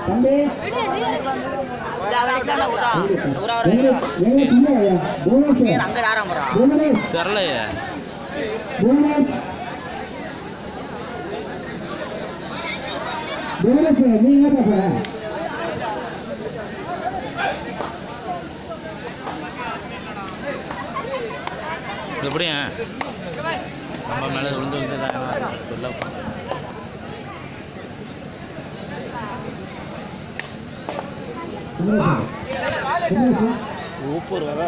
தம்பி எங்க சின்ன புவனேஸ்வர் அங்க ஆரம்பரா புவனேஷ் தெரிலையே புவனேஷ் புவனேஸ்வர் நீ என்ன போற எப்படியா நம்ம மேலே விழுந்து விழுந்து சொல்ல புவனேஸ்வர் புவனேஸ்வர் ஊப்பூர் வர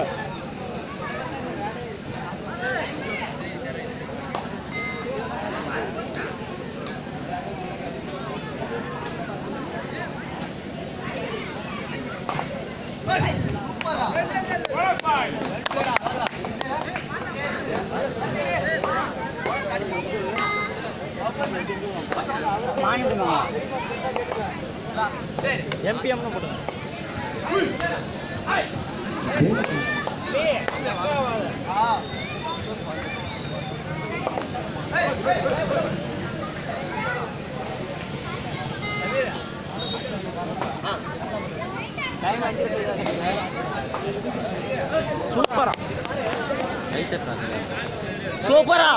எம்பிஎம்னு போட்டுங்க சூப்பரா கைத்தட்டாங்க சூப்பரா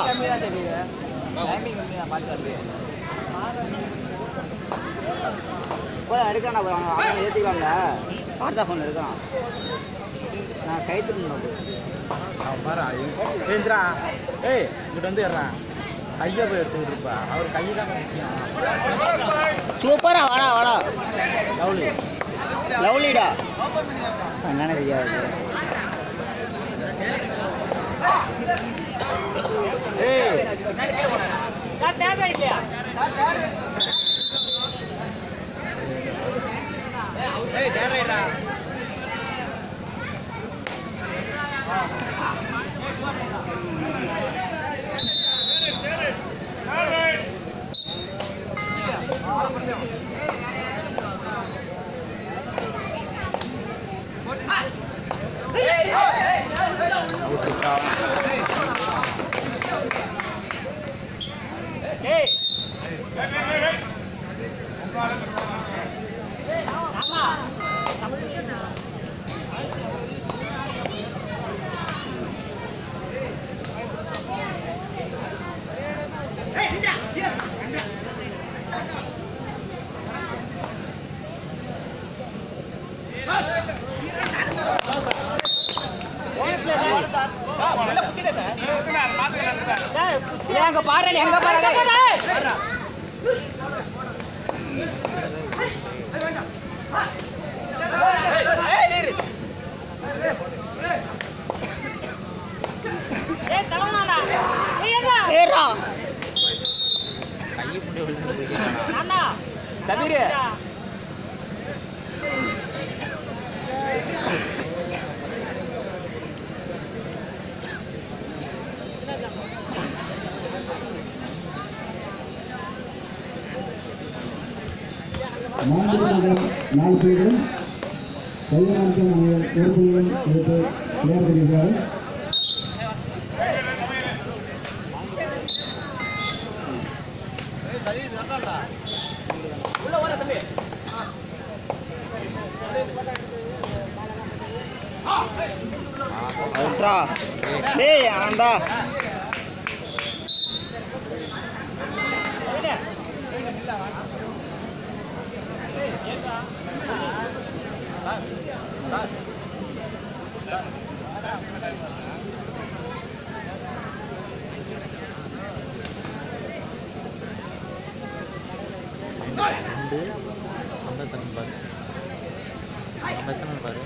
எடுக்கணும் அவன் ஏற்றிக்கலாம்ல பார்த்தா ஃபோன் எடுக்கலாம் நான் கை திரும்பணும் அவன் பாரு ஏந்திரா ஏய் இங்கிட்ட வந்து ஏறான் கையை போய் எடுத்துக்கிட்டு இருப்பா அவர் கை தான் முக்கியம் சூப்பரா வாடா வாடா லவ்லி லவ்லிடா என்னன்னு தெரியாது ஏய் எங்க பாரு எங்க பாரு ஏறா கையை புண்டி விழுந்து போயிட்டு சபீர் நான்கு நகர் நாலு பேரும் கையனாட்டம் ஒரு புள்ளியும் எடுத்து விளையாடுகிறார்கள் அவுட்ரா டேய் ஆண்டா ரெண்டு நம்ம எத்தனை பாரு நம்ம எத்தனை பாரு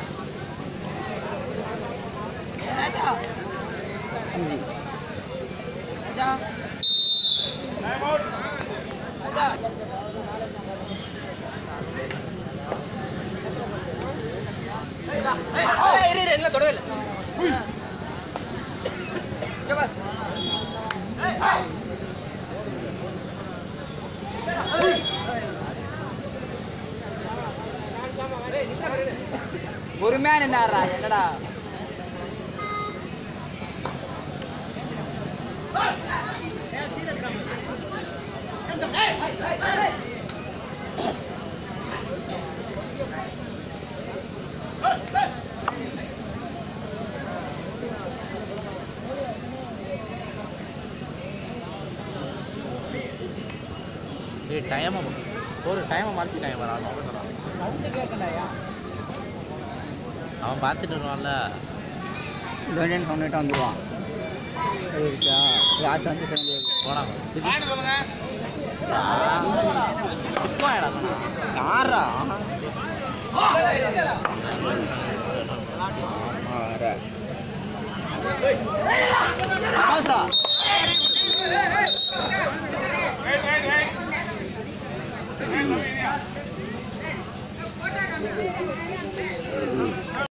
பொறுமையா நின்னாரா என்னடா ஏய் டைமை ஒரு டைமை மாற்றி டைம் வரான் சவுண்டு கேட்கலையா அவன் பார்த்துட்டு வருவான்ல வேண்டியன் சவுண்டுகிட்ட வந்துடுவான் சரி இருக்கா யாச்சும் வந்து சேர்ந்து போனாங்க யாரா ஆ